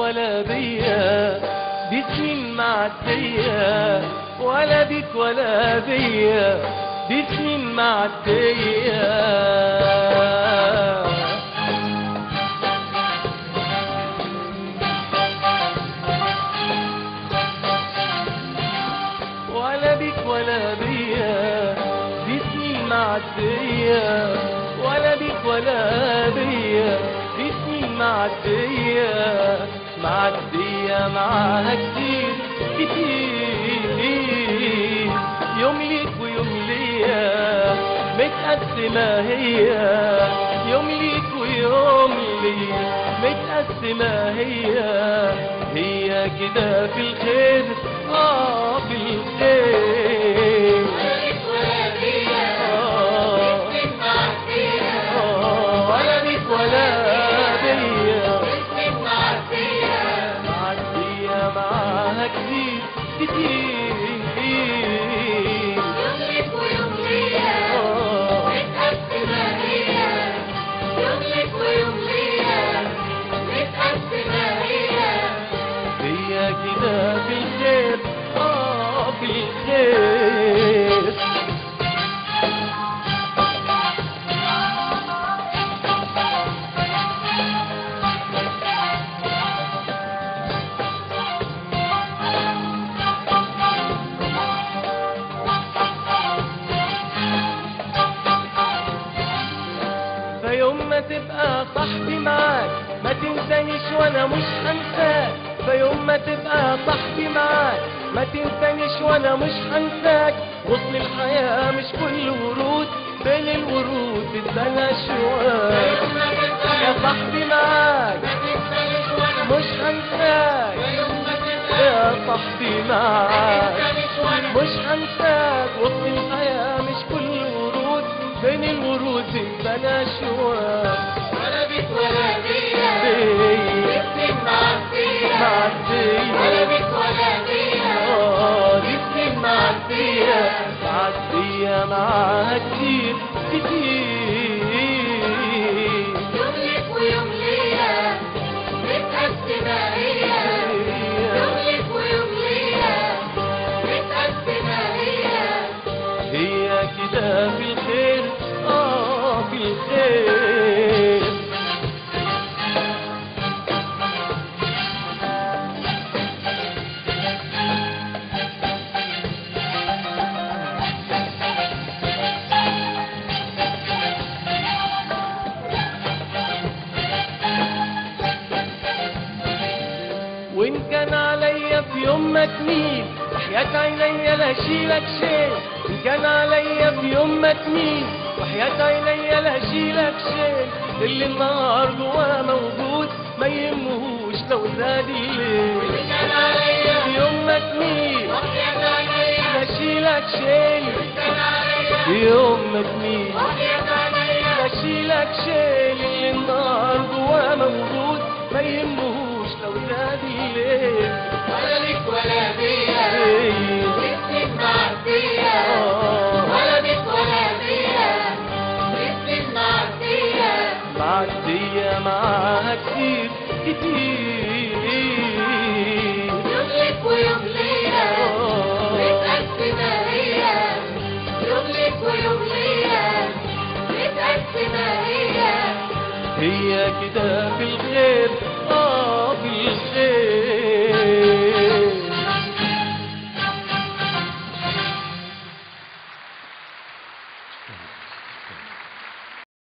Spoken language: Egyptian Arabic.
ولا بيا دي سنين معدية ولا بيك ولا بيا دي سنين معدية ولا بيك ولا بيا دي سنين معدية ولا بيك ولا بيا دي سنين معدية معدية معاها كتير كتير يوم ليك ويوم ليا متقسمة هي يوم ليك ويوم ليا متقسمة هي هي كده في الخير اه في الخير آه آه ولا بيك ولا بيا معدية معاها كتير كتير آه هي كده في الخير اه في الخير فيوم ما تبقى صاحبي معاك ما تنسانيش وانا مش هنساك فيوم ما تبقى صاحبي معاك ما تنسانيش وانا مش هنساك غصن الحياة مش كل ورود بين الورود تتبنى شواك يا صاحبي معاك مش هنساك يا صاحبي معاك مش هنساك وسط الحياة مش كل ورود بين الورود تتبنى شواك ولا بيك ولا بيا بيا بيك معدية معدية. ولا بيك ولا بيا آه دي سنين معدية معدية معاها كتير كتير يوم ليك ويوم ليا متقسمة هي يوم ليك ويوم ليا متقسمة هي هي كده في الخير اه في الخير وان كان عليا في يوم ما تميل وحياة عينيا لا اشيلك شيء ان كان عليا في يوم ما تميل وحياة عينيا لا اشيلك شيء اللي النهار جواه موجود ما يهمهوش لو زاد الليل كان عليا في يوم ما تميل وحياة عينيا لا اشيلك شيء كان عليا في يوم ما تميل وحياة عينيا لا اشيلك شيء اللي النهار جواه موجود ما يهمهوش لو زاد الليل ولا ليك ولا بيا إيه. بيك معدية آه. ولا بيك ولا بيا بيك معدية معدية معاها كتير كتير يوم ليك ويوم ليا آه. متقسمة هي يوم ليك ويوم ليا متقسمة هي هي كده في الخير اه في الخير